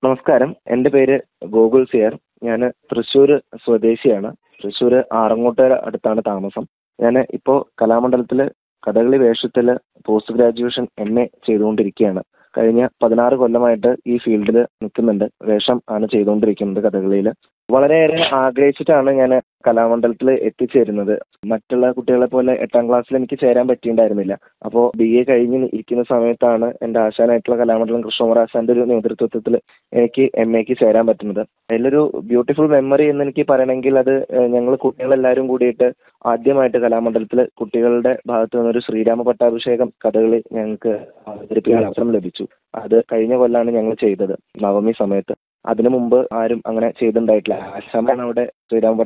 നമസ്കാരം എൻ്റെ പേര് ഗോകുൽ സിയർ ഞാൻ തൃശ്ശൂർ സ്വദേശിയാണ് തൃശ്ശൂർ ആറങ്ങോട്ടുകര അടുത്താണ് താമസം ഞാൻ ഇപ്പോൾ കലാമണ്ഡലത്തിൽ കഥകളി വേഷത്തിൽ പോസ്റ്റ് ഗ്രാജുവേഷൻ എം എ ചെയ്തുകൊണ്ടിരിക്കുകയാണ് കഴിഞ്ഞ പതിനാറ് കൊല്ലമായിട്ട് ഈ ഫീൽഡിൽ നിൽക്കുന്നുണ്ട് വേഷം ആണ് ചെയ്തുകൊണ്ടിരിക്കുന്നത് കഥകളിയിൽ വളരെയേറെ ആഗ്രഹിച്ചിട്ടാണ് ഞാൻ കലാമണ്ഡലത്തിൽ എത്തിച്ചേരുന്നത് മറ്റുള്ള കുട്ടികളെ പോലെ എട്ടാം ക്ലാസ്സിൽ എനിക്ക് ചേരാൻ പറ്റിയിട്ടുണ്ടായിരുന്നില്ല അപ്പോൾ ബി എ കഴിഞ്ഞ് ഇരിക്കുന്ന സമയത്താണ് എൻ്റെ ആശാനായിട്ടുള്ള കലാമണ്ഡലം കൃഷ്ണകുമാർ ആശാൻ്റെ ഒരു നേതൃത്വത്തിൽ എനിക്ക് എം എക്ക് ചേരാൻ പറ്റുന്നത് അതിലൊരു ബ്യൂട്ടിഫുൾ മെമ്മറി എന്ന് എനിക്ക് പറയണമെങ്കിൽ അത് ഞങ്ങൾ കുട്ടികളെല്ലാവരും കൂടിയിട്ട് ആദ്യമായിട്ട് കലാമണ്ഡലത്തിൽ കുട്ടികളുടെ ഭാഗത്ത് നിന്നൊരു ശ്രീരാമ പട്ടാഭിഷേകം കഥകളി ഞങ്ങൾക്ക് അവതരിപ്പിക്കാൻ അവസരം ലഭിച്ചു അത് കഴിഞ്ഞ കൊല്ലമാണ് ഞങ്ങൾ ചെയ്തത് നവമി സമയത്ത് അതിനു മുമ്പ് ആരും അങ്ങനെ ചെയ്തിട്ടുണ്ടായിട്ടില്ല ആശാനാണ് അവിടെ ശ്രീരാമ